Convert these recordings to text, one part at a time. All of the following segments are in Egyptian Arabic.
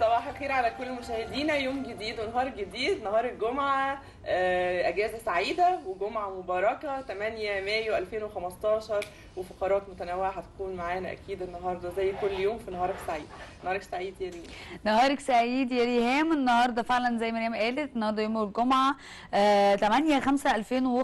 صباح الخير على كل مشاهدينا يوم جديد ونهار جديد نهار الجمعة آه، أجازة سعيدة وجمعة مباركة 8 مايو 2015 وفقرات متنوعة هتكون معانا أكيد النهاردة زي كل يوم في نهارك سعيد نهارك سعيد يا ريم نهارك سعيد يا ريهام النهارده فعلا زي ما ريهام قالت النهارده يوم الجمعه آه 8 5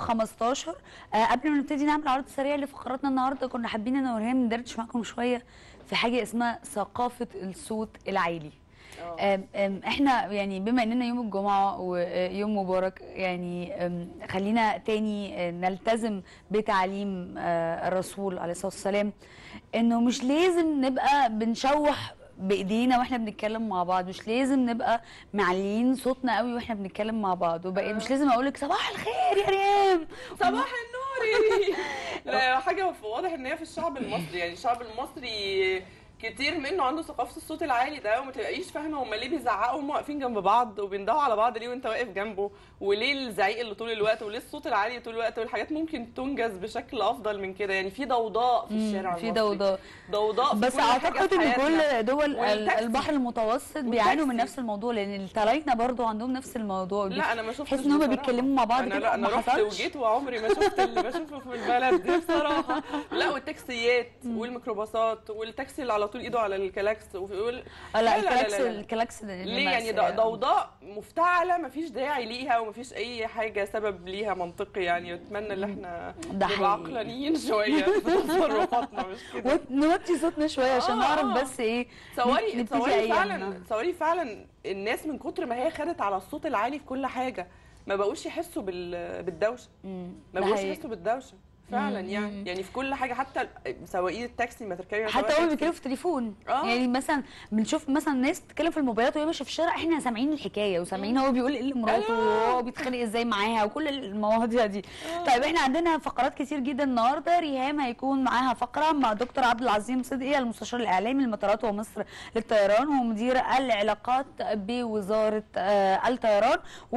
2015 آه قبل ما نبتدي نعمل عرض سريع لفقراتنا النهارده كنا حابين انا وريهام ندردش معاكم شويه في حاجه اسمها ثقافه الصوت العالي آه. آم، آم، احنا يعني بما اننا يوم الجمعه ويوم مبارك يعني آم، خلينا تاني آه، نلتزم بتعليم آه، الرسول عليه الصلاه والسلام انه مش لازم نبقى بنشوح بايدينا واحنا بنتكلم مع بعض مش لازم نبقى معليين صوتنا قوي واحنا بنتكلم مع بعض وبقى مش لازم اقول لك صباح الخير يا ريم صباح النور يا ريم لا حاجة واضح إن هي في الشعب المصري يعني الشعب المصري كتير منه عنده ثقافة الصوت العالي ده وما تبقيش فاهمة هما ليه بيزعقوا هما واقفين جنب بعض وبيندهوا على بعض ليه وانت واقف جنبه وليه الزعيق اللي طول الوقت وليه الصوت العالي طول الوقت والحاجات ممكن تنجز بشكل أفضل من كده يعني في ضوضاء في الشارع في المصري ضوضاء ضوضاء في بس كل حاجة اعتقد في ان حياتنا. كل دول ال- والتاكسي. البحر المتوسط بيعانوا من والتاكسي. نفس الموضوع لان التلاينة برضو عندهم نفس الموضوع لا انا ما شفتش تحس ان هم بصراحة. بيتكلموا مع بعض انا كده لا انا ما رحت حصلش وجيت وعمري ما شفت اللي بشوفه في البلد دي بصراحه لا والتاكسيات والميكروباصات والتاكسي اللي على طول ايده على الكلاكس ويقول آه، لا لا، لا، لا، الكلاكس لا، لا. الكلاكس ده ليه بس- يعني ض- ضوضاء مفتعله مفيش داعي ليها ومفيش اي حاجه سبب ليها منطقي يعني اتمنى ان احنا ده نبقى حقيقي. عقلانيين شويه في تصرفاتنا مش كده وت- نوطي صوتنا شويه عشان آه، نعرف آه. بس ايه تصوري نبتدي تصوري أيامنا. فعلا تصوري فعلا الناس من كتر ما هي خدت على الصوت العالي في كل حاجه ما بقوش يحسوا بال- بالدوشه مم، ما ده بقوش حقيقي. يحسوا بالدوشه فعلا يعني يعني في كل حاجه حتى سواقين التاكسي ما تركبي مع حتى سواق هو تاكسي. بيتكلموا في التليفون آه. يعني مثلا بنشوف مثلا ناس بتتكلم في الموبايلات وهي ماشيه في الشارع احنا سامعين الحكايه وسامعين هو بيقول ايه لمراته أيوة. وهو بيتخانق ازاي معاها وكل المواضيع دي طيب احنا عندنا فقرات كتير جدا النهارده ريهام هيكون معاها فقره مع دكتور عبد العظيم صدقي المستشار الاعلامي للمطارات ومصر للطيران ومدير العلاقات بوزاره آه، الطيران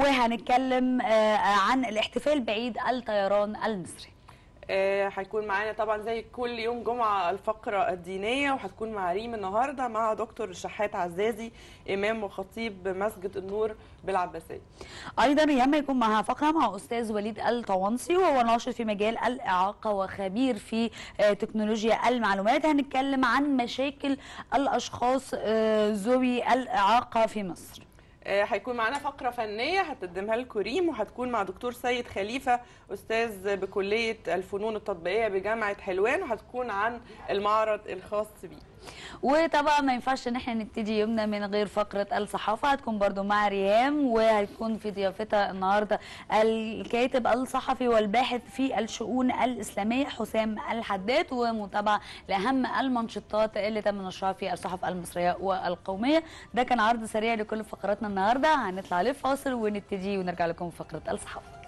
وهنتكلم آه، عن الاحتفال بعيد الطيران المصري آه، هيكون معانا طبعا زي كل يوم جمعه الفقره الدينيه وهتكون مع ريم النهارده مع دكتور شحات عزازي امام وخطيب مسجد النور بالعباسيه ايضا ريهام هيكون معها فقره مع استاذ وليد الطوانسي وهو ناشط في مجال الاعاقه وخبير في آه، تكنولوجيا المعلومات هنتكلم عن مشاكل الاشخاص آه، ذوي الاعاقه في مصر آه، هيكون معانا فقرة فنية هتقدمها لكم ريم وهتكون مع دكتور سيد خليفة أستاذ بكلية الفنون التطبيقية بجامعة حلوان وهتكون عن المعرض الخاص بيه وطبعا ما ينفعش ان احنا نبتدي يومنا من غير فقره الصحافه هتكون برضو مع ريهام وهتكون في ضيافتها النهارده الكاتب الصحفي والباحث في الشؤون الاسلاميه حسام الحداد ومتابعه لاهم المنشطات اللي تم نشرها في الصحف المصريه والقوميه ده كان عرض سريع لكل فقراتنا النهارده هنطلع لفاصل ونبتدي ونرجع لكم في فقره الصحافه